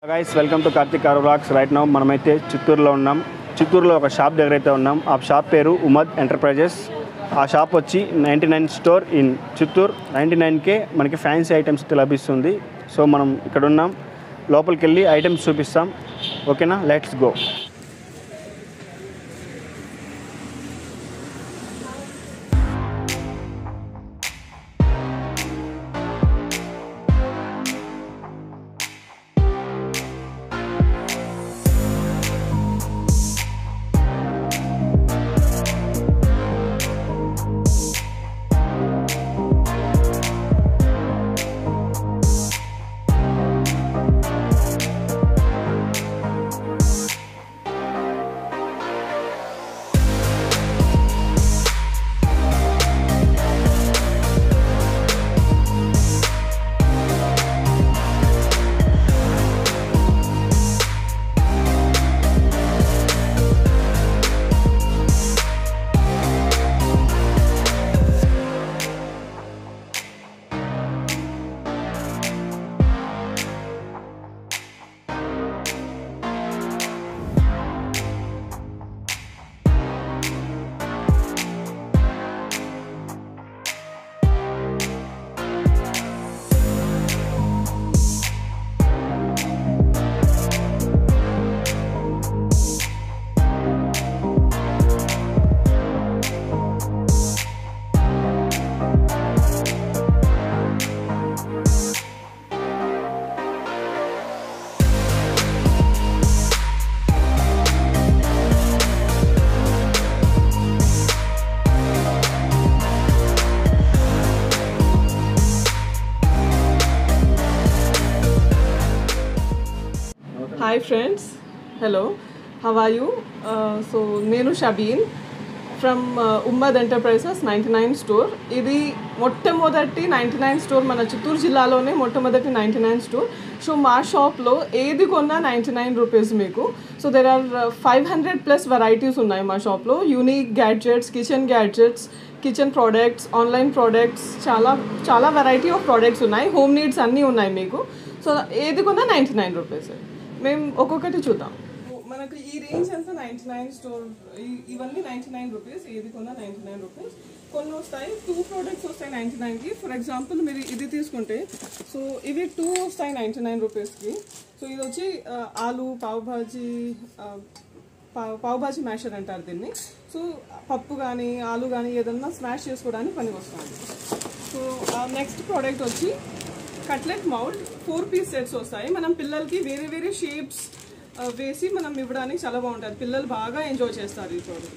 Guys welcome to Karthik car blogs right now మనమైతే చిత్తూరులో ఉన్నాం చిత్తూరులో ఒక షాప్ దగ్గర అయితే ఉన్నాం ఆ షాప్ పేరు ఉమద్ ఎంటర్ప్రైజెస్ ఆ షాప్ వచ్చి ninety nine store in Chittoor ninety నైన్కే మనకి ఫ్యాన్సీ ఐటమ్స్ అయితే లభిస్తుంది సో మనం ఇక్కడ ఉన్నాం లోపలికి వెళ్ళి ఐటమ్స్ చూపిస్తాం ఓకేనా let's go hi friends hello how are you so నేను Shabeen from Ummad enterprises ninety nine store ఇది మొట్టమొదటి నైంటీ నైన్ స్టోర్ మన చిత్తూరు జిల్లాలోనే మొట్టమొదటి నైంటీ నైన్ స్టోర్ సో మా షాప్లో ఏది కొన్నా నైంటీ నైన్ రూపీస్ మీకు so there are five hundred plus varieties ఉన్నాయి మా షాప్లో unique gadgets kitchen gadgets kitchen products online products చాలా చాలా వెరైటీ ఆఫ్ ప్రోడక్ట్స్ ఉన్నాయి హోమ్ నీడ్స్ అన్నీ ఉన్నాయి మీకు సో ఏది కొన్నా నైంటీ నైన్ రూపీస్ మేము ఒక్కొక్కటి చూద్దాం మనకు ఈ రేంజ్ అంతా నైంటీ నైన్ స్టోర్ ఇవన్నీ నైంటీ నైన్ రూపీస్ ఏది కొన్నా నైంటీ నైన్ రూపీస్ కొన్ని వస్తాయి టూ ప్రోడక్ట్స్ వస్తాయి నైంటీ నైన్కి ఫర్ ఎగ్జాంపుల్ మీరు ఇది తీసుకుంటే సో ఇవి టూ వస్తాయి నైంటీ నైన్ రూపీస్కి సో ఇది వచ్చి ఆ, ఆలు పావ్ భాజీ ఆ, పావ్ పావ్ భాజీ మ్యాషర్ అంటారు దీన్ని సో పప్పు కానీ ఆలు కానీ ఏదన్నా స్మాష్ చేసుకోవడానికి పనికి వస్తుంది సో నెక్స్ట్ ప్రోడక్ట్ వచ్చి cutlet mould four piece sets వస్తాయి మనం పిల్లలకి వేరే వేరే షేప్స్ వేసి మనం ఇవ్వడానికి చాలా బాగుంటుంది పిల్లలు బాగా ఎంజాయ్ చేస్తారు ఈ ప్రోడక్ట్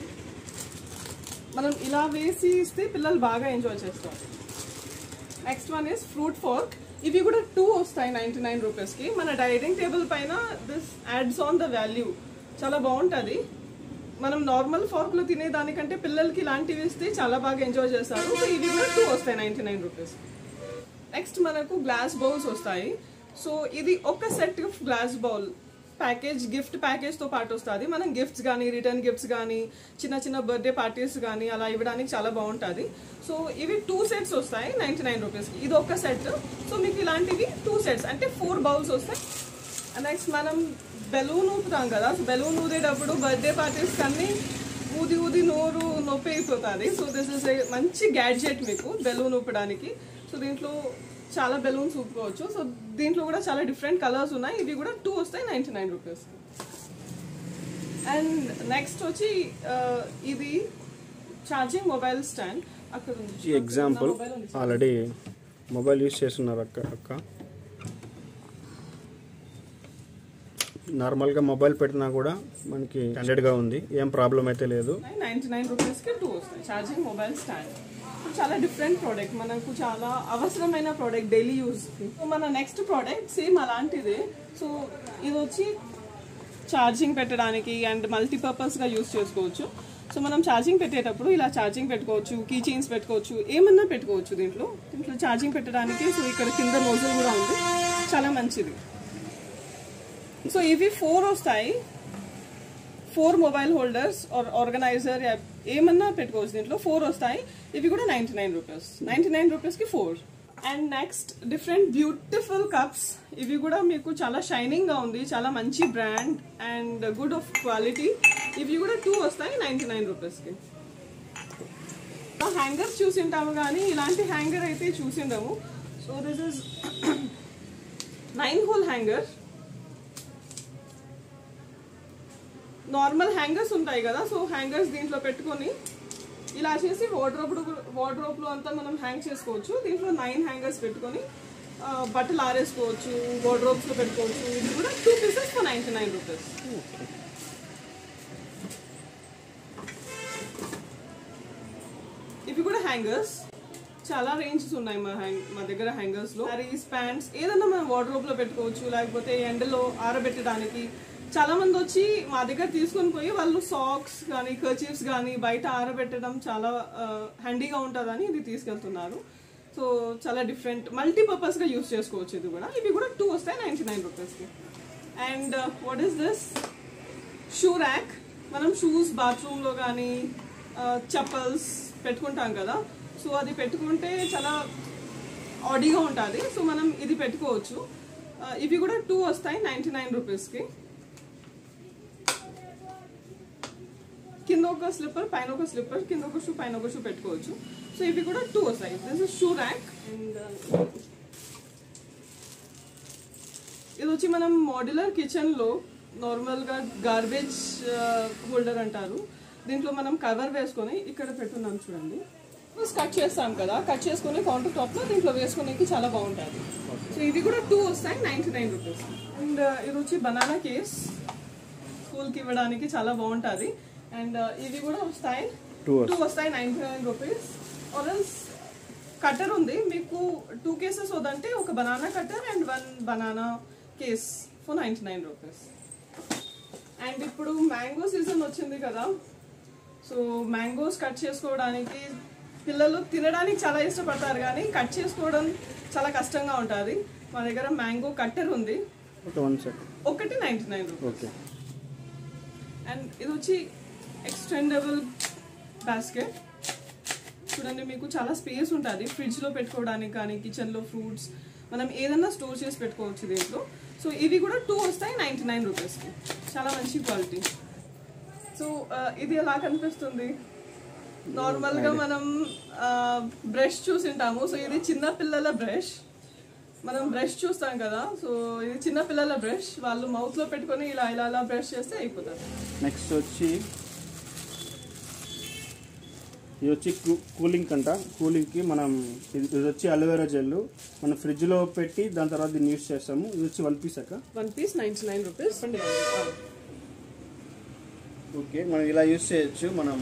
మనం ఇలా వేసి ఇస్తే పిల్లలు బాగా ఎంజాయ్ చేస్తారు next one is fruit fork ఇవి కూడా టూ వస్తాయి నైంటీ నైన్ రూపీస్కి మన డైనింగ్ టేబుల్ పైన this adds on the value చాలా బాగుంటుంది మనం నార్మల్ ఫార్క్లో తినేదానికంటే పిల్లలకి ఇలాంటివి ఇస్తే చాలా బాగా ఎంజాయ్ చేస్తారు సో ఇవి కూడా టూ వస్తాయి నైంటీ నైన్ రూపీస్ నెక్స్ట్ మనకు గ్లాస్ బౌల్స్ వస్తాయి సో ఇది ఒక set glass bowl package gift ప్యాకేజ్తో పాటు వస్తుంది మనం గిఫ్ట్స్ కానీ రిటర్న్ గిఫ్ట్స్ కానీ చిన్న చిన్న బర్త్డే పార్టీస్ కానీ అలా ఇవ్వడానికి చాలా బాగుంటుంది సో ఇవి టూ సెట్స్ వస్తాయి నైంటీ నైన్ రూపీస్కి ఇది ఒక సెట్ సో మీకు ఇలాంటివి టూ సెట్స్ అంటే ఫోర్ బౌల్స్ వస్తాయి నెక్స్ట్ మనం బెలూన్ ఊపుతాం కదా సో బెలూన్ ఊదేటప్పుడు బర్త్డే పార్టీస్ కన్నీ ఊది ఊది నోరు నొప్పి అయిపోతుంది సో దిస్ ఇస్ ఏ మంచి గ్యాడ్జెట్ మీకు బెలూన్ ఊపడానికి సో దీంట్లో చాలా బెలూన్స్ ఊపుకోవచ్చు సో దీంట్లో కూడా చాలా డిఫరెంట్ కలర్స్ ఉన్నాయి ఇవి కూడా టూ వస్తాయి ninety nine rupees and next వచ్చి ఆ, ఇది ఛార్జింగ్ మొబైల్ స్టాండ్ అక్కడ ఉంది ఈ ఎగ్జాంపుల్ నా mobile ఉంది. ఆల్రెడీ మొబైల్ యూస్ చేస్తున్నారు అక్క అక్క నార్మల్గా మొబైల్ పెట్టినా కూడా మనకి స్టాండర్డ్గా ఉంది ఏం ప్రాబ్లం అయితే లేదు నైన్టీ నైన్ రూపీస్కి టూ వస్తాయి ఛార్జింగ్ మొబైల్ స్టాండ్ చాలా డిఫరెంట్ ప్రోడక్ట్ మనకు చాలా అవసరమైన ప్రోడక్ట్ డైలీ యూస్కి సో మన నెక్స్ట్ ప్రోడక్ట్ సేమ్ అలాంటిదే సో ఇది వచ్చి ఛార్జింగ్ పెట్టడానికి అండ్ మల్టీపర్పస్గా యూస్ చేసుకోవచ్చు సో మనం ఛార్జింగ్ పెట్టేటప్పుడు ఇలా ఛార్జింగ్ పెట్టుకోవచ్చు కీ చైన్స్ పెట్టుకోవచ్చు ఏమన్నా పెట్టుకోవచ్చు దీంట్లో దీంట్లో ఛార్జింగ్ పెట్టడానికి సో ఇక్కడ కింద నోజల్ కూడా ఉంది చాలా మంచిది సో ఇవి ఫోర్ వస్తాయి four mobile holders or organiser ఏమన్నా పెట్టుకోవచ్చు దీంట్లో ఫోర్ వస్తాయి ఇవి కూడా ninety nine rupees ninety nine రూపీస్కి four and next different beautiful cups ఇవి కూడా మీకు చాలా షైనింగ్ గా ఉంది చాలా మంచి brand and good of quality ఇవి కూడా టూ వస్తాయి నైన్టీ నైన్ రూపీస్కి హ్యాంగర్స్ చూసింటాము కానీ ఇలాంటి హ్యాంగర్ అయితే చూసిండము so this is nine hole hanger normal hangers ఉంటాయి కదా సో హ్యాంగర్స్ దీంట్లో పెట్టుకొని ఇలా చేసి వార్డ్రోబ్ వార్డ్రోబ్ లో అంతా మనం హ్యాంగ్ చేసుకోవచ్చు దీంట్లో నైన్ హ్యాంగర్స్ పెట్టుకొని ఆ, బట్టలు ఆరేసుకోవచ్చు వార్డ్రోబ్స్ లో పెట్టుకోవచ్చు ఇది కూడా two pieces for ninety nine rupees ఇవి కూడా హ్యాంగర్స్ చాలా రేంజెస్ ఉన్నాయి మా హ్యాంగ్ మా దగ్గర హ్యాంగర్స్ లో సారీస్ ప్యాంట్స్ ఏదన్నా మనం వార్డ్రోబ్ లో పెట్టుకోవచ్చు లేకపోతే ఎండలో ఆరబెట్టడానికి చాలా మంది వచ్చి మా దగ్గర తీసుకొని పోయి వాళ్ళు సాక్స్ కానీ కర్చీఫ్స్ కానీ బయట ఆరబెట్టడం చాలా హ్యాండీగా ఉంటుందని ఇది తీసుకెళ్తున్నారు సో చాలా డిఫరెంట్ మల్టీపర్పస్ గా యూస్ చేసుకోవచ్చు ఇది కూడా ఇవి కూడా టూ వస్తాయి నైన్టీ నైన్ రూపీస్కి and what is this shoe rack మనం షూస్ బాత్రూంలో కానీ చెప్పల్స్ పెట్టుకుంటాం కదా సో అది పెట్టుకుంటే చాలా ఆడీగా ఉంటుంది సో మనం ఇది పెట్టుకోవచ్చు ఆ, ఇవి కూడా టూ వస్తాయి నైంటీ నైన్ రూపీస్కి కింద ఒక స్లిప్పర్ పైన ఒక స్లిప్పర్ కింద ఒక షూ పైన ఒక షూ పెట్టుకోవచ్చు సో ఇవి కూడా టూ వస్తాయి this is shoe rack and ఇది వచ్చి మనం మోడ్యులర్ కిచెన్ లో నార్మల్ గా గార్బేజ్ హోల్డర్ అంటారు దీంట్లో మనం కవర్ వేసుకొని ఇక్కడ పెట్టున్నాం చూడండి కట్ చేస్తాం కదా కట్ చేసుకొని కౌంటర్ టాప్ లో దీంట్లో వేసుకోనికి చాలా బాగుంటుంది సో ఇది కూడా టూ వస్తాయి నైన్టీ నైన్ రూపీస్ అండ్ ఇది వచ్చి బనానా కేస్ స్కూల్ కి ఇవ్వడానికి చాలా బాగుంటుంది అండ్ ఇవి కూడా వస్తాయి Two టూ వస్తాయి నైన్టీ నైన్ రూపీస్ ఆర్ఎల్స్ కట్టర్ ఉంది మీకు టూ కేసెస్ వద్దంటే ఒక banana cutter and one banana case for ninety nine rupees and ఇప్పుడు మ్యాంగో సీజన్ వచ్చింది కదా సో మ్యాంగోస్ కట్ చేసుకోవడానికి పిల్లలు తినడానికి చాలా ఇష్టపడతారు కానీ కట్ చేసుకోవడం చాలా కష్టంగా ఉంటుంది మా దగ్గర మ్యాంగో కట్టర్ ఉంది ఓకే వన్ సెకండ్ ఒకటి ninety nine rupees okay and ఇది వచ్చి ఎక్స్టెండబుల్ బాస్కెట్ చూడండి మీకు చాలా స్పేస్ ఉంటుంది ఫ్రిడ్జ్లో పెట్టుకోవడానికి కానీ కిచెన్లో ఫ్రూట్స్ మనం ఏదైనా స్టోర్ చేసి పెట్టుకోవచ్చు దీంట్లో సో ఇవి కూడా టూ వస్తాయి నైంటీ నైన్ రూపీస్కి చాలా మంచి క్వాలిటీ సో ఇది ఎలా కనిపిస్తుంది నార్మల్గా మనం బ్రష్ చూసింటాము సో ఇది చిన్న పిల్లల బ్రష్ మనం బ్రష్ చూస్తాం కదా సో ఇది చిన్న పిల్లల బ్రష్ వాళ్ళు మౌత్లో పెట్టుకొని ఇలా ఇలా ఇలా బ్రష్ చేస్తే అయిపోతుంది నెక్స్ట్ వచ్చి ఇది వచ్చి కూ- కూలింగ్ కంట కూలింగ్కి మనం ఇది ఇది వచ్చి అలోవెరా జెల్ మనం ఫ్రిడ్జ్లో పెట్టి దాని తర్వాత దీన్ని యూస్ చేస్తాము ఇది వచ్చి వన్ పీస్ అక్క one piece ninety nine rupees okay మనం ఇలా యూస్ చేయొచ్చు మనం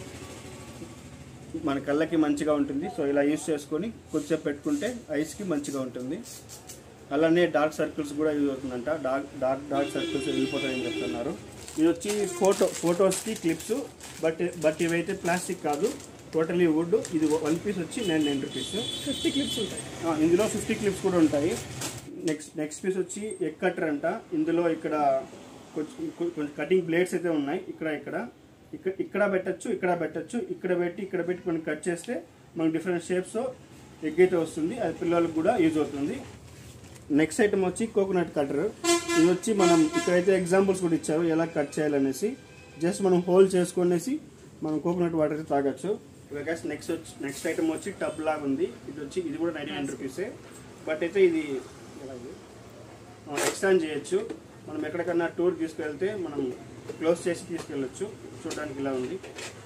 మన కళ్ళకి మంచిగా ఉంటుంది సో ఇలా యూస్ చేసుకొని కొద్దిసేపు పెట్టుకుంటే ఐస్కి మంచిగా ఉంటుంది అలానే డార్క్ సర్కిల్స్ కూడా యూజ్ అవుతుందంట డార్క్ డార్క్ డార్క్ సర్కిల్స్ వెళ్ళిపోతాయని చెప్తున్నారు ఇది వచ్చి ఫోటో ఫొటోస్కి క్లిప్స్ బట్ బట్ ఇవైతే ప్లాస్టిక్ కాదు టోటలీ వుడ్ ఇది వన్ పీస్ వచ్చి nine nine rupees fifty clips ఉంటాయి ఆ, ఇందులో ఫిఫ్టీ క్లిప్స్ కూడా ఉంటాయి నెక్స్ట్ నెక్స్ట్ పీస్ వచ్చి ఎగ్ కట్టర్ అంట ఇందులో ఇక్కడ కొంచెం కొ- కొంచెం కటింగ్ బ్లేడ్స్ అయితే ఉన్నాయి ఇక్కడ ఇక్కడ ఇక్కడ ఇక్కడ పెట్టచ్చు ఇక్కడ పెట్టచ్చు ఇక్కడ పెట్టి ఇక్కడ పెట్టి కొన్ని కట్ చేస్తే మనకు డిఫరెంట్ షేప్స్ ఎగ్ అయితే వస్తుంది అది పిల్లలకు కూడా యూజ్ అవుతుంది నెక్స్ట్ ఐటమ్ వచ్చి కోకోనట్ కట్టర్ ఇది వచ్చి మనం ఇక్కడైతే ఎగ్జాంపుల్స్ కూడా ఇచ్చారు ఎలా కట్ చేయాలనేసి జస్ట్ మనం హోల్ చేసుకునేసి మనం కోకోనట్ వాటర్ అయితే తాగొచ్చు నెక్స్ట్ వచ్చి నెక్స్ట్ ఐటమ్ వచ్చి టబ్ లాగా ఉంది ఇది వచ్చి ఇది కూడా నైన్టీ నైన్ రూపీసే బట్ అయితే ఇది ఎక్స్టాండ్ చేయొచ్చు మనం ఎక్కడికన్నా టూర్ తీసుకెళ్తే మనం క్లోజ్ చేసి తీసుకెళ్ళొచ్చు చూడడానికి ఇలా ఉంది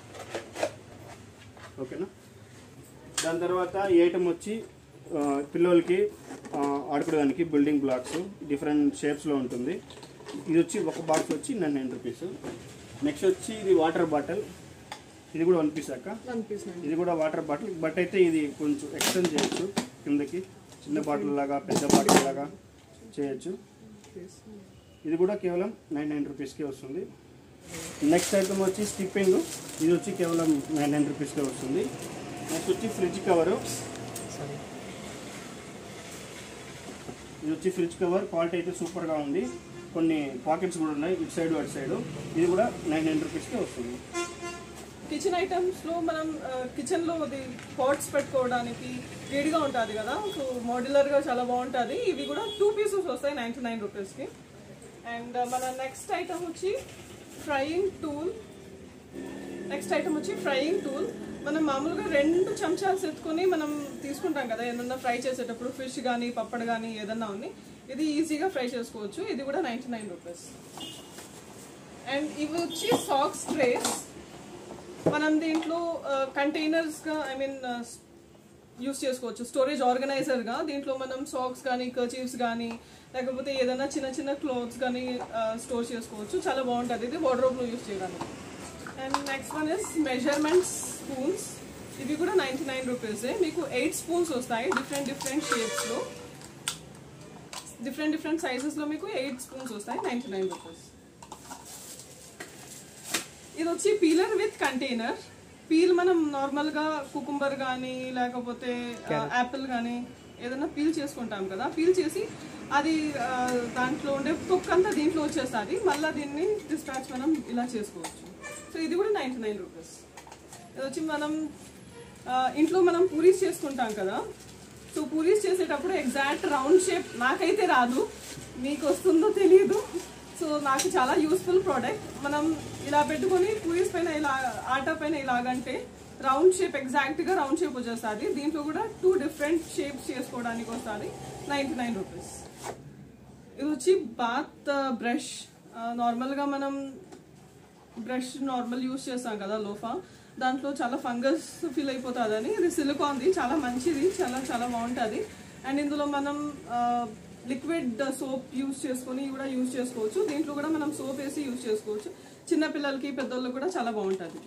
ఓకేనా దాని తర్వాత ఈ ఐటమ్ వచ్చి ఆ, పిల్లలకి ఆ, ఆడుకోవడానికి బిల్డింగ్ బ్లాక్స్ డిఫరెంట్ షేప్స్లో ఉంటుంది ఇది వచ్చి ఒక బాక్స్ వచ్చి నైన్ నైన్ రూపీస్ నెక్స్ట్ వచ్చి ఇది వాటర్ బాటిల్ ఇది కూడా వన్ పీస్ అక్క వన్ పీస్ ఇది కూడా వాటర్ బాటిల్ బట్ అయితే ఇది కొంచెం ఎక్స్టెండ్ చేయొచ్చు కిందకి చిన్న బాటిల్ లాగా పెద్ద బాటిల్ లాగా చేయొచ్చు ఇది కూడా కేవలం నైన్ నైన్ రూపీస్కే వస్తుంది నెక్స్ట్ ఐటమ్ వచ్చి స్టిప్పింగ్ ఇది వచ్చి కేవలం నైన్ నైన్ రూపీస్కే వస్తుంది నెక్స్ట్ వచ్చి ఫ్రిడ్జ్ కవరు ఇది వచ్చి ఫ్రిడ్జ్ కవర్ క్వాలిటీ అయితే సూపర్గా ఉంది కొన్ని పాకెట్స్ కూడా ఉన్నాయి ఇటు సైడ్ అటు సైడ్ ఇది కూడా నైన్ నైన్ రూపీస్కే వస్తుంది కిచెన్ ఐటమ్స్లో మనం కిచెన్లో అది పాట్స్ పెట్టుకోవడానికి వేడిగా ఉంటుంది కదా సో మోడ్యులర్గా చాలా బాగుంటుంది ఇవి కూడా టూ పీసెస్ వస్తాయి నైంటీ నైన్ రూపీస్కి అండ్ మన నెక్స్ట్ ఐటమ్ వచ్చి ఫ్రైయింగ్ టూల్ నెక్స్ట్ ఐటమ్ వచ్చి ఫ్రైయింగ్ టూల్ మనం మామూలుగా రెండు చెంచాలు ఎత్తుకొని మనం తీసుకుంటాం కదా ఏదన్నా ఫ్రై చేసేటప్పుడు ఫిష్ కానీ పప్పడు కానీ ఏదన్నా ఉంది ఇది ఈజీగా ఫ్రై చేసుకోవచ్చు ఇది కూడా నైంటీ నైన్ రూపీస్ అండ్ ఇవి వచ్చి సాక్స్ ట్రేస్ మనం దీంట్లో కంటైనర్స్గా ఐ మీన్ యూస్ చేసుకోవచ్చు స్టోరేజ్ ఆర్గనైజర్గా దీంట్లో మనం సాక్స్ కానీ కర్చీఫ్స్ కానీ లేకపోతే ఏదైనా చిన్న చిన్న క్లోత్స్ కానీ స్టోర్ చేసుకోవచ్చు చాలా బాగుంటుంది ఇది వార్డ్రోబ్లో యూస్ చేయడానికి and next one is measurement spoons ఇవి కూడా నైంటీ నైన్ రూపీసే మీకు ఎయిట్ స్పూన్స్ వస్తాయి డిఫరెంట్ డిఫరెంట్ షేప్స్లో డిఫరెంట్ డిఫరెంట్ సైజెస్లో మీకు ఎయిట్ స్పూన్స్ వస్తాయి నైంటీ నైన్ రూపీస్ ఇది వచ్చి పీలర్ విత్ కంటైనర్ పీల్ మనం నార్మల్గా కుకుంబర్ కానీ లేకపోతే యాపిల్ కానీ ఏదైనా పీల్ చేసుకుంటాం కదా పీల్ చేసి అది ఆ, దాంట్లో ఉండే తొక్కు అంతా దీంట్లో వచ్చేస్తుంది మళ్ళీ దీన్ని డిస్పాచ్ మనం ఇలా చేసుకోవచ్చు సో ఇది కూడా నైంటీ నైన్ రూపీస్ ఇది వచ్చి మనం ఆ, ఇంట్లో మనం పూరీస్ చేసుకుంటాం కదా సో పూరీస్ చేసేటప్పుడు ఎగ్జాక్ట్ రౌండ్ షేప్ నాకైతే రాదు మీకు వస్తుందో తెలియదు సో నాకు చాలా యూస్ఫుల్ ప్రోడక్ట్ మనం ఇలా పెట్టుకొని పూరీస్ పైన ఇలా ఆటా పైన ఇలాగంటే రౌండ్ షేప్ ఎగ్జాక్ట్గా రౌండ్ షేప్ వచ్చేస్తుంది దీంట్లో కూడా టూ డిఫరెంట్ షేప్స్ చేసుకోవడానికి వస్తుంది నైంటీ నైన్ రూపీస్ ఇది వచ్చి బాత్ బ్రష్ నార్మల్గా మనం బ్రష్ నార్మల్ యూస్ చేస్తాం కదా లోఫా దాంట్లో చాలా ఫంగస్ ఫీల్ అయిపోతుందని ఇది సిలికాన్ది చాలా మంచిది చాలా చాలా బాగుంటుంది అండ్ ఇందులో మనం లిక్విడ్ సోప్ యూస్ చేసుకొని కూడా యూస్ చేసుకోవచ్చు దీంట్లో కూడా మనం సోప్ వేసి యూస్ చేసుకోవచ్చు చిన్న పిల్లలకి పెద్దోళ్ళకి కూడా చాలా బాగుంటుంది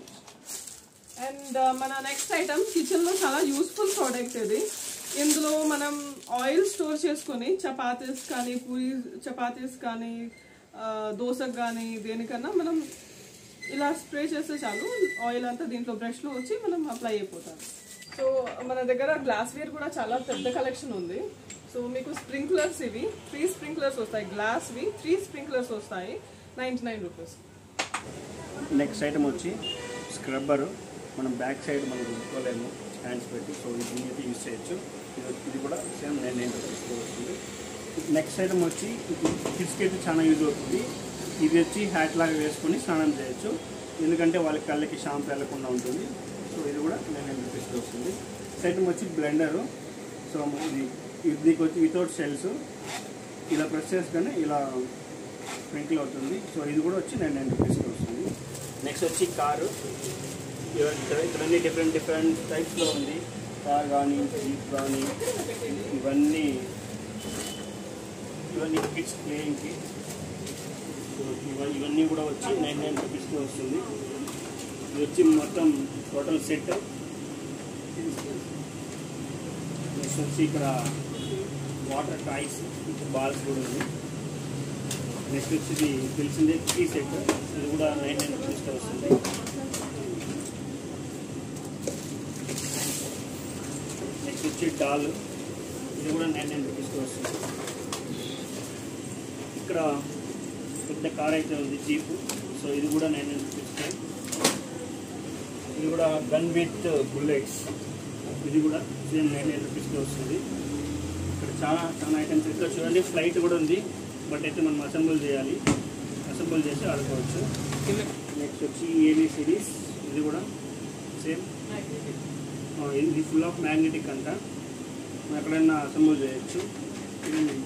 అండ్ మన నెక్స్ట్ ఐటమ్ కిచెన్లో చాలా యూస్ఫుల్ ప్రోడక్ట్ ఇది ఇందులో మనం ఆయిల్ స్టోర్ చేసుకొని చపాతీస్ కానీ పూరి చపాతీస్ కానీ ఆ, దోసకు కానీ దేనికన్నా మనం ఇలా స్ప్రే చేస్తే చాలు ఆయిల్ అంతా దీంట్లో బ్రష్లో వచ్చి మనం అప్లై అయిపోతాం సో మన దగ్గర గ్లాస్ వేర్ కూడా చాలా పెద్ద కలెక్షన్ ఉంది సో మీకు స్ప్రింక్లర్స్ ఇవి త్రీ స్ప్రింక్లర్స్ వస్తాయి గ్లాస్వి త్రీ స్ప్రింక్లర్స్ వస్తాయి ninety nine rupees next item వచ్చి స్క్రబ్బరు మనం బ్యాక్ సైడ్ మనం రుద్దుకోలేము హ్యాండ్స్ పెట్టి సో ఇది అయితే యూస్ చేయొచ్చు ఇది ఇది కూడా సేమ్ నైన్ నైన్ రూపీస్కి వస్తుంది నెక్స్ట్ ఐటమ్ వచ్చి కిడ్స్కి అయితే చాలా యూజ్ అవుతుంది ఇది వచ్చి హ్యాట్ లాగా వేసుకొని స్నానం చేయొచ్చు ఎందుకంటే వాళ్ళ కళ్ళకి షాంపూ వెళ్ళకుండా ఉంటుంది సో ఇది కూడా నైన్ నైన్ రూపీస్కి వస్తుంది నెక్స్ట్ ఐటమ్ వచ్చి బ్లెండరు సో ఇది ఇది దీనికి వచ్చి వితౌట్ షెల్స్ ఇలా ప్రెస్ చేసుకొని ఇలా స్ప్రింకిల్ అవుతుంది సో ఇది కూడా వచ్చి నైన్ నైన్ రూపీస్కి వస్తుంది నెక్స్ట్ వచ్చి కారు ఇవ- ఇక్కడ ఇక్కడ అన్ని డిఫరెంట్ డిఫరెంట్ టైప్స్లో ఉంది కార్ కానీ జీప్ కానీ ఇవన్నీ ఇవన్నీ కిడ్స్ ప్లేయింగ్కి సో ఇవ- ఇవన్నీ కూడా వచ్చి నైన్ నైన్ రూపీస్కి వస్తుంది ఇది వచ్చి మొత్తం టోటల్ సెట్ నెక్స్ట్ వచ్చి ఇక్కడ వాటర్ టాయ్స్ బాల్స్ కూడా ఉంది నెక్స్ట్ వచ్చి ఇది తెలిసిందే టీ సెట్ ఇది కూడా నైన్ నైన్ రూపీస్కి వస్తుంది నెక్స్ట్ వచ్చి డాల్ ఇది కూడా నైన్ నైన్ రూపీస్కి వస్తుంది ఇక్కడ పెద్ద కార్ అయితే ఉంది జీప్ సో ఇది కూడా నైన్ నైన్ రూపీస్కి ఇది కూడా గన్ విత్ బుల్లెట్స్ ఇది కూడా సేమ్ నైన్ నైన్ రూపీస్కి వస్తుంది ఇక్కడ చాలా చాలా ఐటమ్స్ ఇక్కడ చూడండి ఫ్లైట్ కూడా ఉంది బట్ అయితే మనం అసెంబుల్ చేయాలి అసెంబుల్ చేసి ఆడుకోవచ్చు నెక్స్ట్ వచ్చి ఏబీ సిరీస్ ఇది కూడా సేమ్ ఇది ఫుల్ ఆఫ్ మ్యాగ్నెటిక్ అంట మనం ఎక్కడైనా అసెంబుల్ చేయొచ్చు ఇది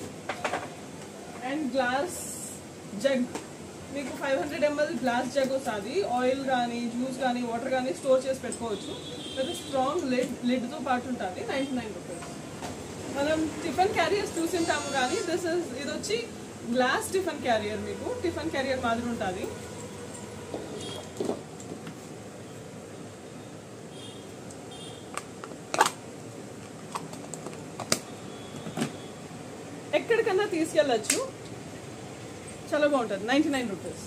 అండ్ గ్లాస్ జగ్ మీకు five hundred ML glass jug వస్తుంది ఆయిల్ కానీ జ్యూస్ కానీ వాటర్ కానీ స్టోర్ చేసి పెట్టుకోవచ్చు విత్ స్ట్రాంగ్ లిడ్ లిడ్తో పాటు ఉంటుంది నైంటీ నైన్ రూపీస్ మనం టిఫిన్ క్యారియర్స్ చూసింటాము కానీ దిస్ ఇస్ ఇది వచ్చి గ్లాస్ టిఫిన్ క్యారియర్ మీకు టిఫిన్ క్యారియర్ మాదిరి ఉంటుంది ఎక్కడికన్నా తీసుకెళ్ళచ్చు చాలా బాగుంటుంది ninety nine rupees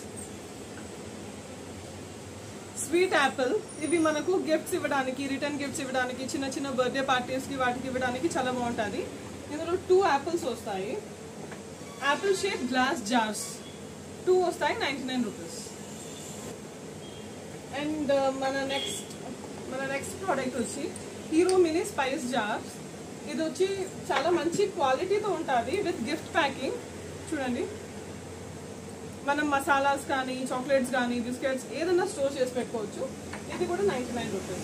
sweet apple ఇవి మనకు గిఫ్ట్స్ ఇవ్వడానికి రిటర్న్ గిఫ్ట్స్ ఇవ్వడానికి చిన్న చిన్న బర్త్డే పార్టీస్కి వాటికి ఇవ్వడానికి చాలా బాగుంటుంది ఇందులో టూ యాపిల్స్ వస్తాయి apple shape glass jars two వస్తాయి నైంటీ నైన్ రూపీస్ అండ్ మన నెక్స్ట్ మన నెక్స్ట్ ప్రోడక్ట్ వచ్చి హీరో మినీ స్పైస్ జార్స్ ఇది వచ్చి చాలా మంచి క్వాలిటీతో ఉంటుంది విత్ గిఫ్ట్ ప్యాకింగ్ చూడండి మనం మసాలాస్ కానీ చాక్లెట్స్ కానీ బిస్కెట్స్ ఏదైనా స్టోర్ చేసి పెట్టుకోవచ్చు ఇది కూడా నైంటీ నైన్ రూపీస్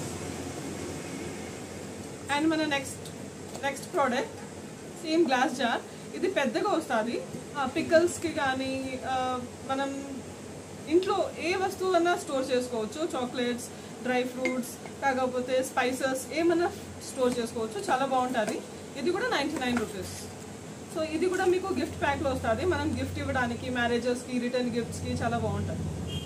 అండ్ మన next next product same glass jar ఇది పెద్దగా వస్తుంది పికల్స్కి కానీ మనం ఇంట్లో ఏ వస్తువు అన్నా స్టోర్ చేసుకోవచ్చు చాక్లెట్స్ డ్రై ఫ్రూట్స్ కాకపోతే స్పైసెస్ ఏమన్నా స్టోర్ చేసుకోవచ్చు చాలా బాగుంటుంది ఇది కూడా నైంటీ నైన్ రూపీస్ సో ఇది కూడా మీకు గిఫ్ట్ ప్యాక్లో వస్తుంది మనం గిఫ్ట్ ఇవ్వడానికి మ్యారేజెస్కి రిటర్న్ గిఫ్ట్స్కి చాలా బాగుంటుంది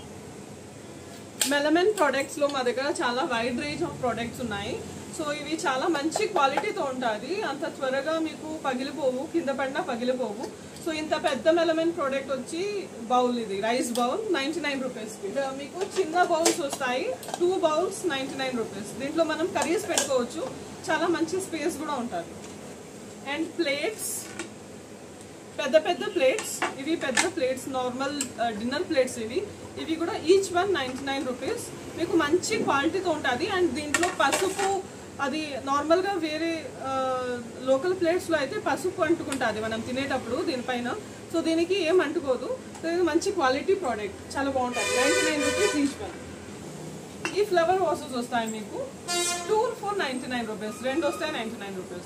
మెలమెన్ ప్రోడక్ట్స్లో మా దగ్గర చాలా వైడ్ రేంజ్ ఆఫ్ ప్రోడక్ట్స్ ఉన్నాయి సో ఇవి చాలా మంచి క్వాలిటీతో ఉంటుంది అంత త్వరగా మీకు పగిలిపోవు కింద పడినా పగిలిపోవు సో ఇంత పెద్ద మెలమెన్ ప్రోడక్ట్ వచ్చి బౌల్ ఇది rice bowl ninety nine rupees మీకు చిన్న బౌల్స్ వస్తాయి two bowls ninety nine rupees దీంట్లో మనం కర్రీస్ పెట్టుకోవచ్చు చాలా మంచి స్పేస్ కూడా ఉంటుంది అండ్ ప్లేట్స్ పెద్ద పెద్ద ప్లేట్స్ ఇవి పెద్ద ప్లేట్స్ నార్మల్ డిన్నర్ ప్లేట్స్ ఇవి ఇవి కూడా each one ninety nine rupees మీకు మంచి క్వాలిటీతో ఉంటుంది అండ్ దీంట్లో పసుపు అది నార్మల్గా వేరే లోకల్ ప్లేట్స్లో అయితే పసుపు అంటుకుంటుంది మనం తినేటప్పుడు దీనిపైన సో దీనికి ఏం అంటుకోదు సో ఇది మంచి క్వాలిటీ ప్రోడక్ట్ చాలా బాగుంటుంది ninety nine rupees each one ఈ ఫ్లవర్ వాసెస్ వస్తాయి మీకు two four ninety nine rupees రెండు వస్తాయి నైంటీ నైన్ రూపీస్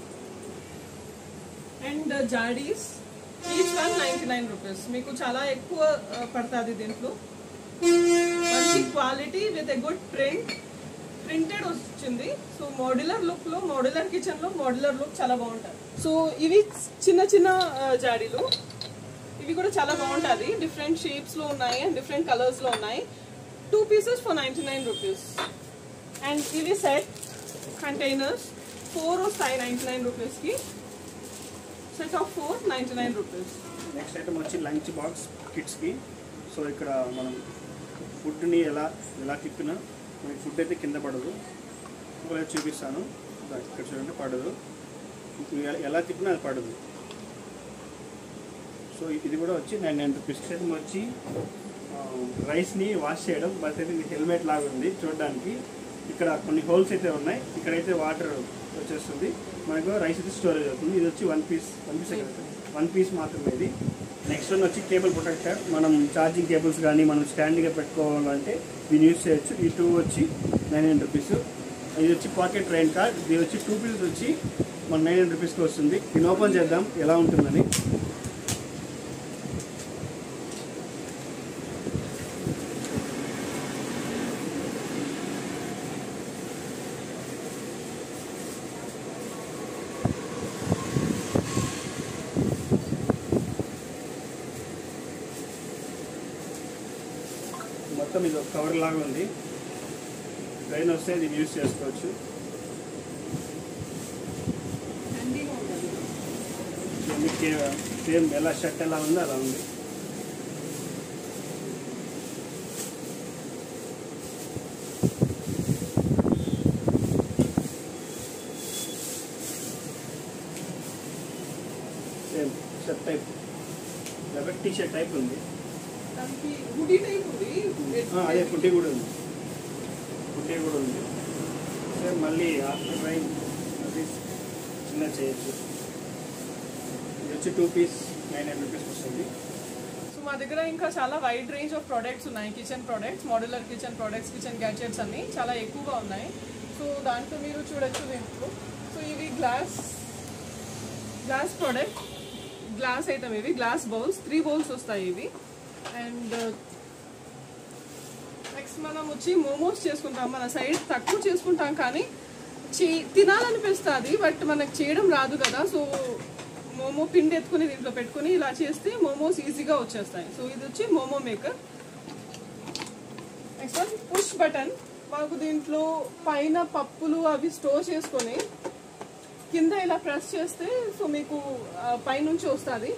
అండ్ జాడీస్ each one ninety nine rupees మీకు చాలా ఎక్కువ పడుతుంది దీంట్లో మంచి quality with a good print printed వచ్చింది సో మోడ్యులర్ లుక్ లో మోడ్యులర్ కిచెన్ లో మోడ్యులర్ లుక్ చాలా బాగుంటుంది సో ఇవి చిన్న చిన్న ఆ, జాడీలు ఇవి కూడా చాలా బాగుంటుంది డిఫరెంట్ షేప్స్ లో ఉన్నాయి అండ్ డిఫరెంట్ కలర్స్ లో ఉన్నాయి two pieces for ninety nine rupees and ఇవి సెట్ కంటైనర్స్ ఫోర్ వస్తాయి నైంటీ నైన్ రూపీస్కి set of four ninety nine rupees next item వచ్చి లంచ్ బాక్స్ కిడ్స్కి సో ఇక్కడ మనం ఫుడ్ని ఎలా ఎలా తిప్పినా మనకి ఫుడ్ అయితే కింద పడదు ఒకవేళ చూపిస్తాను దా, ఇక్కడ చూడండి పడదు ఇది ఎ- ఎలా తిప్పినా అది పడదు సో ఇది కూడా వచ్చి నైన్ నైన్ రూపీస్ ఐటమ్ వచ్చి ఆ, రైస్ని వాష్ చేయడం బట్ అయితే ఇది హెల్మెట్ లాగా ఉంది చూడడానికి ఇక్కడ కొన్ని హోల్స్ అయితే ఉన్నాయి ఇక్కడైతే వాటర్ వచ్చేస్తుంది మనకు రైస్ అయితే స్టోరేజ్ అవుతుంది ఇది వచ్చి one piece one piece one piece మాత్రమే ఇది నెక్స్ట్ వన్ వచ్చి కేబుల్ ప్రొటెక్టర్ మనం ఛార్జింగ్ కేబుల్స్ కానీ మనం స్టాండ్గా పెట్టుకోవాలంటే దీన్ని యూజ్ చేయొచ్చు ఈ టూ వచ్చి నైన్ హండ్రెడ్ రూపీస్ ఇది వచ్చి పాకెట్ ట్రైన్ కార్డ్ ఇది వచ్చి టూ పీసెస్ వచ్చి మన నైన్ హండ్రెడ్ రూపీస్కి వస్తుంది దీన్ని ఓపెన్ చేద్దాం ఎలా ఉంటుందని మొత్తం ఇది ఒక కవర్ లాగా ఉంది ట్రైన్ వస్తే దీన్ని యూజ్ చేసుకోవచ్చు హ్యాండీగా ఉంటుంది మీకు సేమ్ ఎలా షర్ట్ ఎలా ఉందో అలా ఉంది సేమ్ షర్ట్ టైప్ లేకపోతే టీ షర్ట్ టైప్ ఉంది దానికి హుడీ టైప్ ఉంది ఆ, అదే ఫుడ్డీ కూడా ఉంది ఫుడ్డీ కూడా ఉంది సేమ్ మళ్ళీ ఆఫ్టర్ ట్రైన్ అది చిన్న చేయొచ్చు ఇది వచ్చి two piece nine hundred rupees వస్తుంది సో మా దగ్గర ఇంకా చాలా వైడ్ రేంజ్ ఆఫ్ ప్రోడక్ట్స్ ఉన్నాయి kitchen products modular kitchen products kitchen gadgets అన్ని చాలా ఎక్కువగా ఉన్నాయి సో దాంట్లో మీరు చూడొచ్చు దీంట్లో సో ఇవి glass glass product glass item ఇవి గ్లాస్ బౌల్స్ త్రీ బౌల్స్ వస్తాయి ఇవి అండ్ నెక్స్ట్ మనం వచ్చి మోమోస్ చేసుకుంటాం మన సైడ్ తక్కువ చేసుకుంటాం కానీ చే తినాలనిపిస్తుంది బట్ మనకు చేయడం రాదు కదా సో మోమో పిండి ఎత్తుకుని దీంట్లో పెట్టుకుని ఇలా చేస్తే మోమోస్ ఈజీగా వచ్చేస్తాయి సో ఇది వచ్చి momo maker next one push button మాకు దీంట్లో పైన పప్పులు అవి స్టోర్ చేసుకొని కింద ఇలా ప్రెస్ చేస్తే సో మీకు ఆ, పైనుంచి వస్తుంది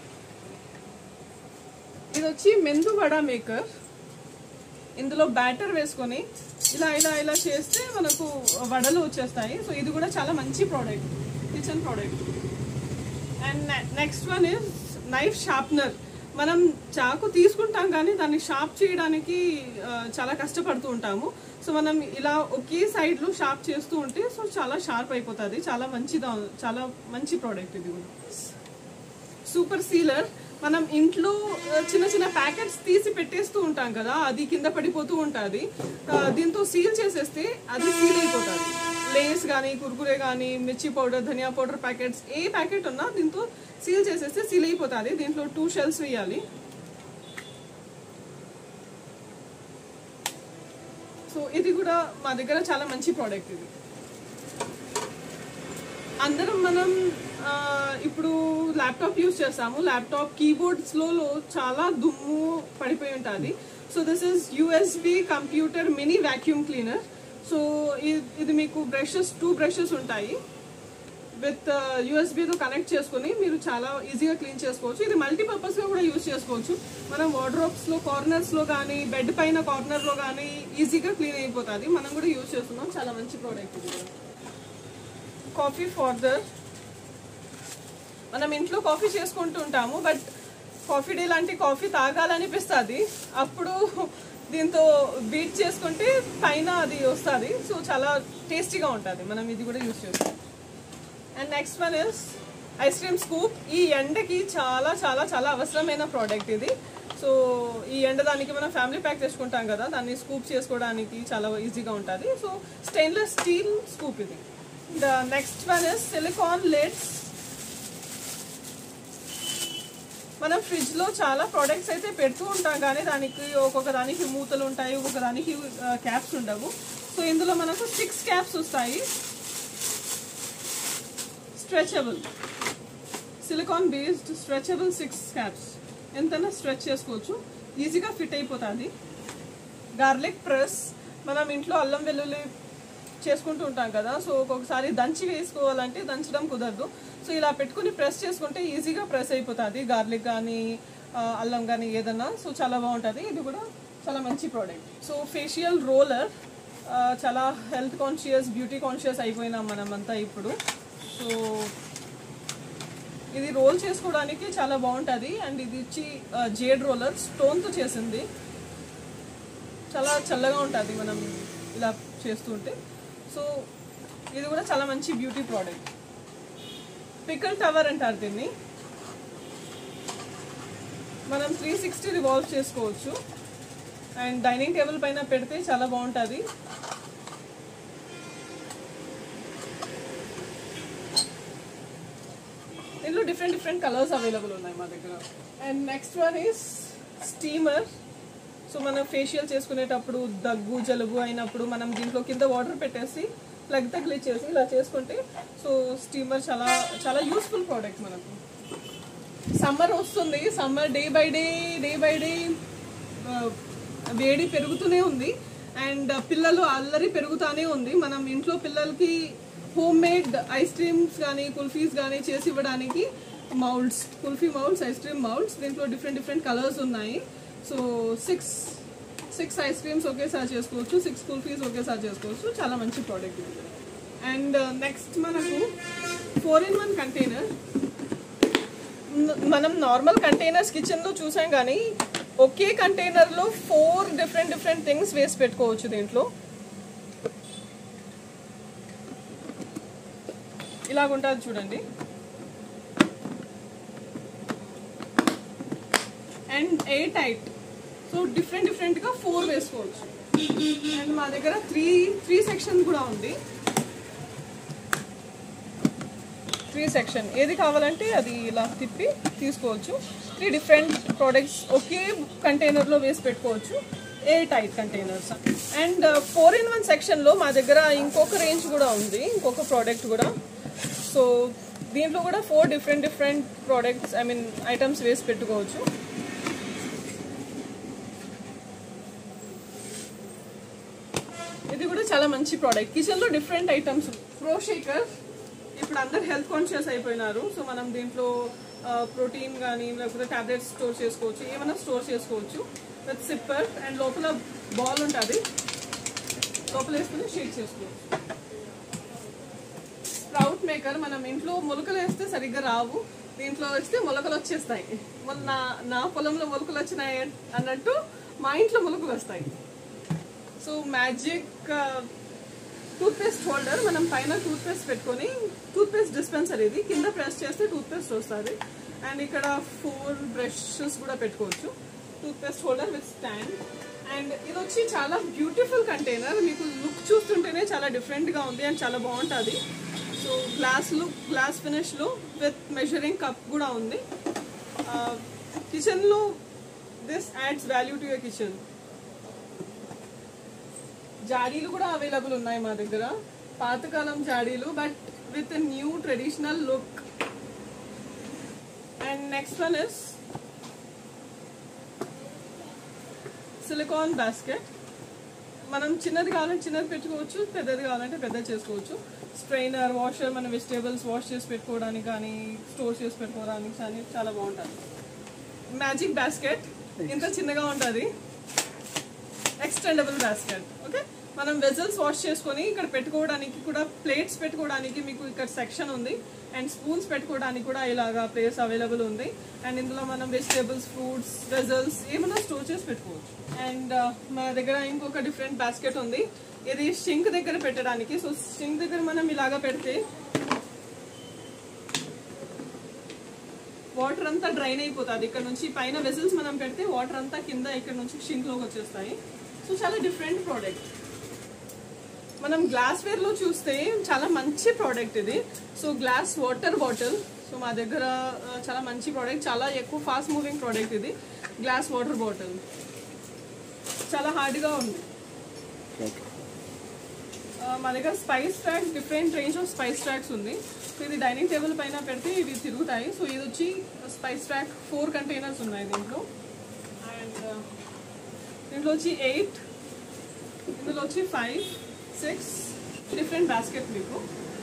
ఇది వచ్చి మెందు వడ మేకర్ ఇందులో బ్యాటర్ వేసుకొని ఇలా ఇలా ఇలా చేస్తే మనకు వడలు వచ్చేస్తాయి సో ఇది కూడా చాలా మంచి product kitchen product and next one is knife sharpener మనం చాకు తీసుకుంటాం కానీ దాన్ని షార్ప్ చేయడానికి ఆ, చాలా కష్టపడుతూ ఉంటాము సో మనం ఇలా ఒకే సైడ్లో షార్ప్ చేస్తూ ఉంటే సో చాలా షార్ప్ అయిపోతుంది చాలా మంచిదా చాలా మంచి ప్రోడక్ట్ ఇది కూడా సూపర్ సీలర్ మనం ఇంట్లో ఆ, చిన్న చిన్న ప్యాకెట్స్ తీసి పెట్టేస్తూ ఉంటాం కదా అది కింద పడిపోతూ ఉంటుంది దీంతో సీల్ చేసేస్తే అది సీల్ అయిపోతుంది లేస్ కానీ కుర్కురే కానీ మిర్చి పౌడర్ ధనియా పౌడర్ ప్యాకెట్స్ ఏ ప్యాకెట్ ఉన్నా దీంతో సీల్ చేసేస్తే సీల్ అయిపోతుంది దీంట్లో టూ షెల్స్ వేయాలి సో ఇది కూడా మా దగ్గర చాలా మంచి ప్రోడక్ట్ ఇది అందరం మనం ఆ, ఇప్పుడు ల్యాప్టాప్ యూస్ చేస్తాము ల్యాప్టాప్ కీబోర్డ్స్లో చాలా దుమ్ము పడిపోయి ఉంటుంది so this is USB computer mini vacuum cleaner so ఇది మీకు బ్రషెస్ టూ బ్రషెస్ ఉంటాయి విత్ యూఎస్బితో కనెక్ట్ చేసుకుని మీరు చాలా ఈజీగా క్లీన్ చేసుకోవచ్చు ఇది మల్టీపర్పస్గా కూడా యూస్ చేసుకోవచ్చు మనం వార్డ్రోబ్స్లో కార్నర్స్లో కానీ బెడ్ పైన కార్నర్లో కానీ ఈజీగా క్లీన్ అయిపోతుంది మనం కూడా యూస్ చేస్తున్నాం చాలా మంచి ప్రోడక్ట్ ఇది కూడా కాఫీ ఫార్దర్ మనం ఇంట్లో కాఫీ చేసుకుంటూ ఉంటాము బట్ కాఫీ డే లాంటి కాఫీ తాగాలనిపిస్తుంది అప్పుడు దీంతో బీట్ చేసుకుంటే పైన అది వస్తుంది సో చాలా టేస్టీగా ఉంటుంది మనం ఇది కూడా యూస్ చేస్తాం and next one is ice cream scoop ఈ ఎండకి చాలా చాలా చాలా అవసరమైన ప్రోడక్ట్ ఇది సో ఈ ఎండ దానికి మనం ఫ్యామిలీ ప్యాక్ తెచ్చుకుంటాం కదా దాన్ని స్కూప్ చేసుకోవడానికి చాలా ఈజీగా ఉంటుంది సో స్టెయిన్లెస్ స్టీల్ స్కూప్ ఇది the next one is silicone lids మనం ఫ్రిడ్జ్ లో చాలా ప్రోడక్ట్స్ అయితే పెడుతూ ఉంటాం కానీ దానికి ఒక్కొక్క దానికి మూతలు ఉంటాయి ఒక్కొక్క దానికి క్యాప్స్ ఉండవు సో ఇందులో మనకు సిక్స్ క్యాప్స్ వస్తాయి stretchable silicone based stretchable six caps ఎంతైనా స్ట్రెచ్ చేసుకోవచ్చు ఈజీగా ఫిట్ అయిపోతుంది గార్లిక్ ప్రెస్ మనం ఇంట్లో అల్లం వెల్లుల్లి చేసుకుంటూ ఉంటాం కదా సో ఒక్కొక్కసారి దంచి వేసుకోవాలంటే దంచడం కుదరదు సో ఇలా పెట్టుకుని ప్రెస్ చేసుకుంటే ఈజీగా ప్రెస్ అయిపోతుంది గార్లిక్ కానీ ఆ, అల్లం కానీ ఏదన్నా సో చాలా బాగుంటుంది ఇది కూడా చాలా మంచి ప్రోడక్ట్ సో ఫేషియల్ రోలర్ చాలా హెల్త్ కాన్షియస్ బ్యూటీ కాన్షియస్ అయిపోయినాం మనమంతా ఇప్పుడు సో ఇది రోల్ చేసుకోవడానికి చాలా బాగుంటుంది అండ్ ఇది ఇచ్చి జేడ్ రోలర్ స్టోన్తో చేసింది చాలా చల్లగా ఉంటుంది మనం ఇలా చేస్తుంటే సో ఇది కూడా చాలా మంచి బ్యూటీ ప్రోడక్ట్ పికల్ టవర్ అంటారు దీన్ని మనం త్రీ సిక్స్టీ రివాల్వ్ చేసుకోవచ్చు అండ్ డైనింగ్ టేబుల్ పైన పెడితే చాలా బాగుంటుంది దీంట్లో డిఫరెంట్ డిఫరెంట్ కలర్స్ అవైలబుల్ ఉన్నాయి మా దగ్గర and next one is steamer so మనం ఫేషియల్ చేసుకునేటప్పుడు దగ్గు జలుబు అయినప్పుడు మనం దీంట్లో కింద వాటర్ పెట్టేసి ప్లగ్ తగిలిచ్చేసి ఇలా చేసుకుంటే సో స్టీమర్ చాలా చాలా యూస్ఫుల్ ప్రోడక్ట్ మనకు సమ్మర్ వస్తుంది summer day by day day by day వేడి పెరుగుతూనే ఉంది అండ్ పిల్లలు అల్లరి పెరుగుతానే ఉంది మనం ఇంట్లో పిల్లలకి హోమ్ మేడ్ ఐస్ క్రీమ్స్ కానీ కుల్ఫీస్ కానీ చేసి ఇవ్వడానికి moulds kulfi moulds ice cream moulds దీంట్లో డిఫరెంట్ డిఫరెంట్ కలర్స్ ఉన్నాయి so six six ice creams ఒకేసారి చేసుకోవచ్చు సిక్స్ కుల్ఫీస్ ఒకేసారి చేసుకోవచ్చు చాలా మంచి ప్రోడక్ట్ ఇది అండ్ నెక్స్ట్ మనకు ఫోర్ ఇన్ వన్ కంటైనర్ మనం నార్మల్ కంటైనర్స్ కిచెన్లో చూసాం కానీ ఒకే కంటైనర్లో ఫోర్ డిఫరెంట్ డిఫరెంట్ థింగ్స్ వేసి పెట్టుకోవచ్చు దీంట్లో ఇలాగుంటుంది చూడండి and air tight so different డిఫరెంట్గా ఫోర్ వేసుకోవచ్చు అండ్ మా దగ్గర త్రీ త్రీ సెక్షన్ కూడా ఉంది త్రీ సెక్షన్ ఏది కావాలంటే అది ఇలా తిప్పి తీసుకోవచ్చు త్రీ డిఫరెంట్ ప్రోడక్ట్స్ ఒకే కంటైనర్లో వేసి పెట్టుకోవచ్చు ఏ tight containers and four in one సెక్షన్లో మా దగ్గర ఇంకొక రేంజ్ కూడా ఉంది ఇంకొక ప్రోడక్ట్ కూడా సో దీంట్లో కూడా four different different products I mean items వేసి పెట్టుకోవచ్చు ఇది కూడా చాలా మంచి ప్రోడక్ట్ కిచెన్లో డిఫరెంట్ ఐటమ్స్ ప్రో షేకర్ ఇప్పుడు అందరు హెల్త్ కాన్షియస్ అయిపోయినారు సో మనం దీంట్లో ప్రోటీన్ కానీ లేకపోతే టాబ్లెట్స్ స్టోర్ చేసుకోవచ్చు ఏమైనా స్టోర్ చేసుకోవచ్చు విత్ సిప్పర్ అండ్ లోపల బాల్ ఉంటుంది లోపల వేసుకుని షేక్ చేసుకోవచ్చు స్ప్రౌట్ మేకర్ మనం ఇంట్లో మొలకలు వేస్తే సరిగ్గా రావు దీంట్లో వేస్తే మొలకలు వచ్చేస్తాయి మొన్న నా నా పొలంలో మొలకలు వచ్చినాయి అన్నట్టు మా ఇంట్లో మొలకలు వస్తాయి సో మ్యాజిక్ టూత్పేస్ట్ హోల్డర్ మనం పైన టూత్పేస్ట్ పెట్టుకొని టూత్పేస్ట్ డిస్పెన్సర్ ఇది కింద ప్రెస్ చేస్తే టూత్పేస్ట్ వస్తుంది అండ్ ఇక్కడ ఫోర్ బ్రషెస్ కూడా పెట్టుకోవచ్చు toothpaste holder with stand and ఇది వచ్చి చాలా బ్యూటిఫుల్ కంటైనర్ మీకు లుక్ చూస్తుంటేనే చాలా డిఫరెంట్గా ఉంది అండ్ చాలా బాగుంటుంది సో గ్లాస్ లుక్ గ్లాస్ ఫినిష్లో విత్ మెజరింగ్ కప్ కూడా ఉంది కిచెన్లో this adds value to your kitchen జాడీలు కూడా అవైలబుల్ ఉన్నాయి మా దగ్గర పాతకాలం జాడీలు but with new traditional look and next one is silicone basket మనం చిన్నది కావాలంటే చిన్నది పెట్టుకోవచ్చు పెద్దది కావాలంటే పెద్దది చేసుకోవచ్చు స్ట్రైనర్ వాషర్ మన వెజిటేబుల్స్ వాష్ చేసి పెట్టుకోవడానికి కానీ స్టోర్ చేసి పెట్టుకోవడానికి కానీ చాలా బాగుంటుంది మ్యాజిక్ బాస్కెట్ ఇంత చిన్నగా ఉంటుంది ఎక్స్టెండబుల్ బాస్కెట్ ఓకే మనం వెజల్స్ వాష్ చేసుకొని ఇక్కడ పెట్టుకోవడానికి కూడా ప్లేట్స్ పెట్టుకోవడానికి మీకు ఇక్కడ సెక్షన్ ఉంది అండ్ స్పూన్స్ పెట్టుకోవడానికి కూడా ఇలాగా ప్లేస్ అవైలబుల్ ఉంది అండ్ ఇందులో మనం వెజిటేబుల్స్ ఫ్రూట్స్ వెజల్స్ ఏమైనా స్టోర్ చేసి పెట్టుకోవచ్చు అండ్ మన దగ్గర ఇంకొక డిఫరెంట్ బాస్కెట్ ఉంది ఇది షింక్ దగ్గర పెట్టడానికి సో షింక్ దగ్గర మనం ఇలాగా పెడితే వాటర్ అంతా డ్రైన్ అయిపోతుంది ఇక్కడ నుంచి పైన వెసల్స్ మనం పెడితే వాటర్ అంతా కింద ఇక్కడ నుంచి షింక్ లోకి వచ్చేస్తాయి సో చాలా డిఫరెంట్ ప్రోడక్ట్ మనం గ్లాస్ వేర్ లో చూస్తే చాలా మంచి ప్రోడక్ట్ ఇది so glass water bottle so మా దగ్గర ఆ, చాలా మంచి ప్రోడక్ట్ చాలా ఎక్కువ ఫాస్ట్ మూవింగ్ ప్రోడక్ట్ ఇది గ్లాస్ వాటర్ బాటిల్ చాలా హార్డ్గా ఉంది ఓకే ఆ, మా దగ్గర spice tracks different range of spice tracks ఉంది సో ఇది డైనింగ్ టేబుల్ పైన పెడితే ఇవి తిరుగుతాయి సో ఇది వచ్చి స్పైస్ ట్రాక్ ఫోర్ కంటైనర్స్ ఉన్నాయి దీంట్లో అండ్ దీంట్లో వచ్చి ఎయిట్ ఇందులో వచ్చి ఫైవ్ సిక్స్ డిఫరెంట్ బాస్కెట్ మీకు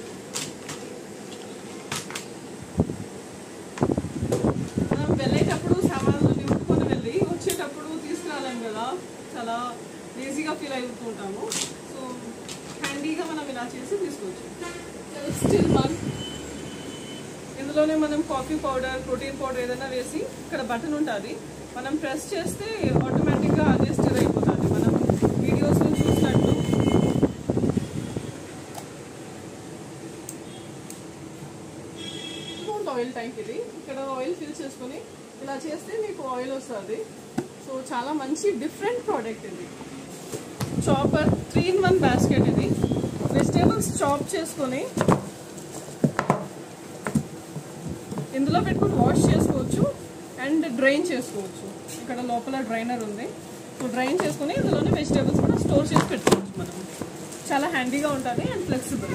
మనం వెళ్ళేటప్పుడు సామాన్లు నింపుకొని వెళ్ళి వచ్చేటప్పుడు తీసుకురాలేం కదా చాలా ఈజీగా ఫీల్ అవుతూ ఉంటాము సో హ్యాండీగా మనం ఇలా చేసి తీసుకోవచ్చు స్టిల్ వన్ ఇందులోనే మనం కాఫీ పౌడర్ ప్రోటీన్ పౌడర్ ఏదైనా వేసి ఇక్కడ బటన్ ఉంటుంది మనం ప్రెస్ చేస్తే ఆటోమేటిక్గా అదే స్టిల్ అయిపోతుంది మనం వీడియోస్లో చూసినట్టు ఆయిల్ ట్యాంక్ ఇది ఇక్కడ ఆయిల్ ఫిల్ చేసుకొని ఇలా చేస్తే మీకు ఆయిల్ వస్తుంది సో చాలా మంచి డిఫరెంట్ ప్రోడక్ట్ ఇది chopper three in one basket ఇది వెజిటేబుల్స్ చాప్ చేసుకొని ఇందులో పెట్టుకుని వాష్ చేసుకోవచ్చు అండ్ డ్రైన్ చేసుకోవచ్చు ఇక్కడ లోపల డ్రైనర్ ఉంది సో డ్రైన్ చేసుకుని ఇందులోనే వెజిటేబుల్స్ కూడా స్టోర్ చేసి పెట్టుకోవచ్చు మనం చాలా హ్యాండీగా ఉంటుంది అండ్ ఫ్లెక్సిబుల్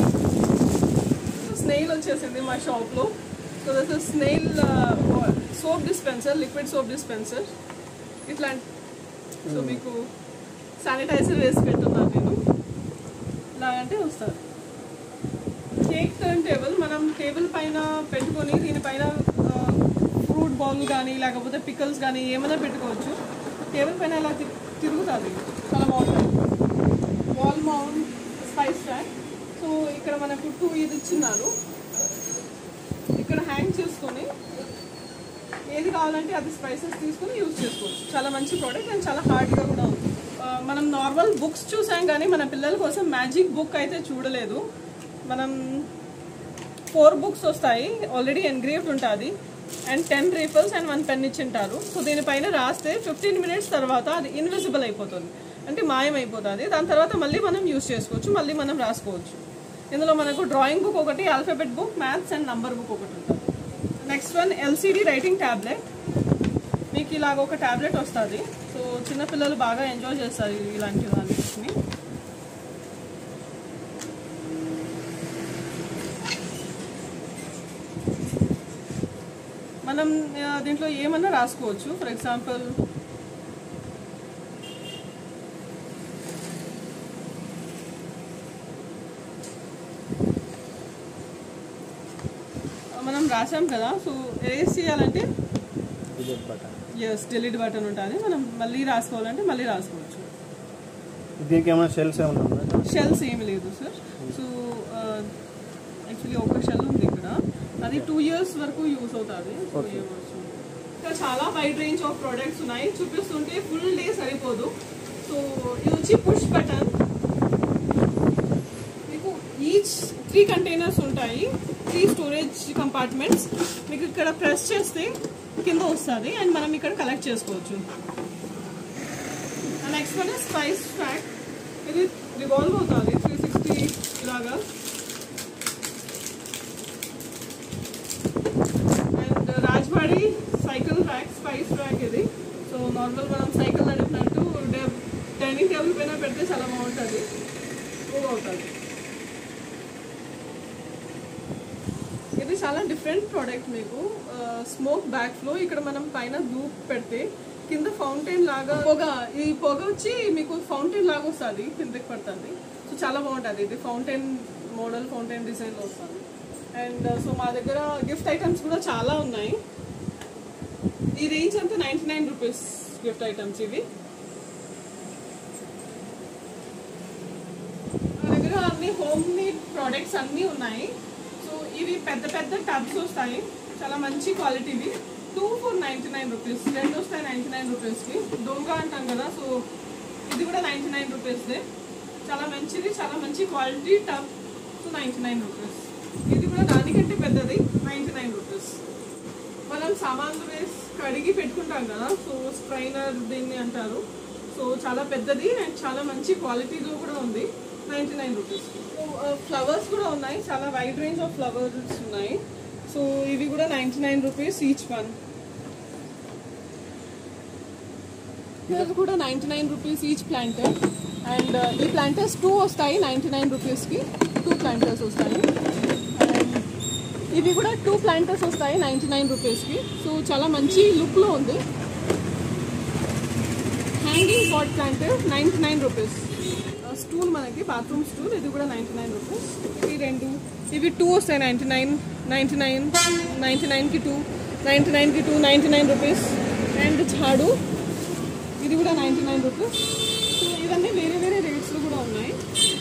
స్నేల్ వచ్చేసింది మా షాప్లో so this snail soap dispenser liquid soap dispenser ఇట్లాంటి సో మీకు శానిటైజర్ వేసి పెట్టున్నాను నేను ఇలాగంటే వస్తారు కేక్ టర్న్ టేబుల్ మనం టేబుల్ పైన పెట్టుకొని దీనిపైన ఫ్రూట్ బౌల్ కానీ లేకపోతే పికల్స్ కానీ ఏమైనా పెట్టుకోవచ్చు టేబుల్ పైన ఇలా తి- తిరుగుతుంది చాలా బాగుంటుంది wall mount spice track so ఇక్కడ మనకు టూ ఇది ఇచ్చిన్నారు ఇక్కడ హ్యాంగ్ చేసుకొని ఏది కావాలంటే అది స్పైసెస్ తీసుకొని యూజ్ చేసుకోవచ్చు చాలా మంచి ప్రోడక్ట్ అండ్ చాలా హార్డ్గా కూడా ఉంది ఆ, మనం నార్మల్ బుక్స్ చూసాం కానీ మన పిల్లల కోసం మ్యాజిక్ బుక్ అయితే చూడలేదు మనం ఫోర్ బుక్స్ వస్తాయి ఆల్రెడీ ఎన్గ్రేవ్డ్ ఉంటుంది and ten refills and one pen ఇచ్చింటారు సో దీనిపైన రాస్తే ఫిఫ్టీన్ మినిట్స్ తర్వాత అది ఇన్విజిబుల్ అయిపోతుంది అంటే మాయం అయిపోతుంది దాని తర్వాత మళ్ళీ మనం యూస్ చేసుకోవచ్చు మళ్ళీ మనం రాసుకోవచ్చు ఇందులో మనకు డ్రాయింగ్ బుక్ ఒకటి alphabet book maths and number book ఒకటి ఉంటుంది next one LCD writing tablet మీకు ఇలాగ ఒక ట్యాబ్లెట్ వస్తుంది సో చిన్నపిల్లలు బాగా ఎంజాయ్ చేస్తారు ఇలాంటి వాటిని మనం ఆ, దీంట్లో ఏమన్నా రాసుకోవచ్చు ఫర్ ఎగ్జాంపుల్ మనం రాసాం కదా సో ఏస్ చేయాలంటే ఇదే బటన్ ఎస్ డిలీట్ బటన్ ఉంటుంది మనం మళ్ళీ రాసుకోవాలంటే మళ్ళీ రాసుకోవచ్చు దీనికి ఏమైనా షెల్స్ ఏమైనా ఉందా షెల్స్ ఏమి లేదు సార్ సో యాక్చువల్లీ ఒక షెల్ ఉంది ఇక్కడ అది టూ ఇయర్స్ వరకు యూస్ అవుతుంది సో Okay. ఏమవచ్చు ఇంకా చాలా వైడ్ రేంజ్ ఆఫ్ ప్రోడక్ట్స్ ఉన్నాయి చూపిస్తుంటే ఫుల్ డే సరిపోదు సో ఇది వచ్చి పుష్ బటన్ మీకు ఈచ్ త్రీ కంటైనర్స్ ఉంటాయి త్రీ స్టోరేజ్ కంపార్ట్మెంట్స్ మీకు ఇక్కడ ప్రెస్ చేస్తే కింద వస్తుంది అండ్ మనం ఇక్కడ కలెక్ట్ చేసుకోవచ్చు నెక్స్ట్ వన్ స్పైస్ ట్రాక్ ఇది రివాల్వ్ అవుతుంది త్రీ సిక్స్టీ లాగా and Rajwadi cycle rack spice rack ఇది సో నార్మల్ మనం సైకిల్ నడిపినట్టు డైనింగ్ టేబుల్ పైన పెడితే చాలా బాగుంటుంది మూవ్ అవుతుంది ఇది చాలా డిఫరెంట్ ప్రోడక్ట్ మీకు స్మోక్ బ్యాక్ ఫ్లో ఇక్కడ మనం పైన ధూప్ పెడితే కింద ఫౌంటైన్ లాగా పొగ ఈ పొగ వచ్చి మీకు ఫౌంటైన్ లాగా వస్తుంది కిందకి పడుతుంది సో చాలా బాగుంటుంది ఇది ఫౌంటైన్ మోడల్ ఫౌంటైన్ డిజైన్లో వస్తుంది అండ్ సో మా దగ్గర గిఫ్ట్ ఐటమ్స్ కూడా చాలా ఉన్నాయి ఈ రేంజ్ అంతా ninety nine rupees gift items ఇవి మా దగ్గర అన్ని హోమ్ మేడ్ ప్రోడక్ట్స్ అన్నీ ఉన్నాయి సో ఇవి పెద్ద పెద్ద టబ్స్ వస్తాయి చాలా మంచి క్వాలిటీవి two four ninety nine rupees రెండు వస్తాయి నైంటీ నైన్ రూపీస్కి దొంగ అంటాం కదా సో ఇది కూడా నైంటీ నైన్ రూపీస్దే చాలా మంచిది చాలా మంచి quality tub so ninety nine rupees ఇది కూడా దానికంటే పెద్దది నైంటీ నైన్ రూపీస్ మనం సామాన్లు వేసి కడిగి పెట్టుకుంటాం కదా సో స్ట్రైనర్ దీన్ని అంటారు సో చాలా పెద్దది అండ్ చాలా మంచి క్వాలిటీలో కూడా ఉంది ninety nine rupees so flowers కూడా ఉన్నాయి చాలా వైడ్ రేంజ్ ఆఫ్ ఫ్లవర్స్ ఉన్నాయి సో ఇవి కూడా ninety nine rupees each one ఇది కూడా ninety nine rupees each planter and ఈ ప్లాంటర్స్ టూ వస్తాయి నైంటీ నైన్ రూపీస్కి టూ ప్లాంటర్స్ వస్తాయి అండ్ ఇవి కూడా టూ ప్లాంటర్స్ వస్తాయి నైంటీ నైన్ రూపీస్కి సో చాలా మంచి లుక్లో ఉంది hanging pot planter ninety nine rupees stool మనకి బాత్రూమ్ స్టూల్ ఇది కూడా నైంటీ నైన్ రూపీస్ ఇవి రెండు ఇవి టూ వస్తాయి ninety nine ninety nine ninety నైన్కి టూ నైంటీ నైన్కి two ninety nine rupees and ఝాడు ఇది కూడా నైంటీ నైన్ రూపీస్ సో ఇవన్నీ వేరే వేరే రేట్స్లో కూడా ఉన్నాయి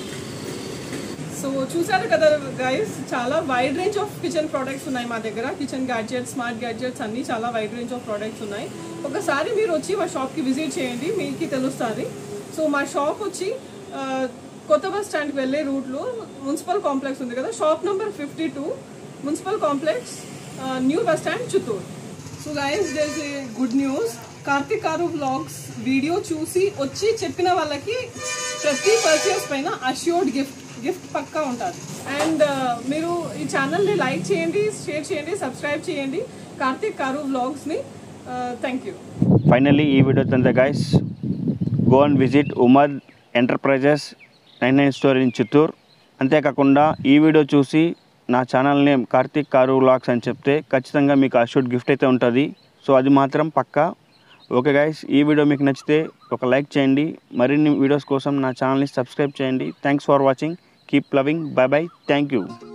సో చూసారు కదా గైస్ చాలా wide range of kitchen products ఉన్నాయి మా దగ్గర కిచెన్ గ్యాడ్జెట్స్ స్మార్ట్ గ్యాడ్జెట్స్ అన్ని చాలా వైడ్ రేంజ్ ఆఫ్ ప్రోడక్ట్స్ ఉన్నాయి ఒకసారి మీరు వచ్చి మా షాప్కి విజిట్ చేయండి మీకు తెలుస్తుంది సో మా షాప్ వచ్చి ఆ, కొత్త బస్ స్టాండ్కి వెళ్ళే రూట్లో మున్సిపల్ కాంప్లెక్స్ ఉంది కదా shop number fifty two municipal complex new bus stand Chittoor so guys there's a good news Karthik Karu vlogs video చూసి వచ్చి చెప్పిన వాళ్ళకి ప్రతి పర్చేస్ పైన అష్యూర్డ్ గిఫ్ట్ గిఫ్ట్ పక్కా ఉంటుంది అండ్ మీరు ఈ ఛానల్ని లైక్ చేయండి షేర్ చేయండి సబ్స్క్రైబ్ చేయండి కార్తిక్ కారు వ్లాగ్స్ని థ్యాంక్ యూ ఫైనల్లీ ఈ వీడియో తంత guys go and visit Umad enterprises nine nine store in Chittoor అంతేకాకుండా ఈ వీడియో చూసి నా channel name Karthik Karu vlogs అని చెప్తే ఖచ్చితంగా మీకు ఆ షూట్ గిఫ్ట్ అయితే ఉంటుంది సో అది మాత్రం పక్కా ఓకే గైస్ ఈ వీడియో మీకు నచ్చితే ఒక లైక్ చేయండి మరిన్ని వీడియోస్ కోసం నా ఛానల్ని సబ్స్క్రైబ్ చేయండి thanks for watching keep loving bye bye thank you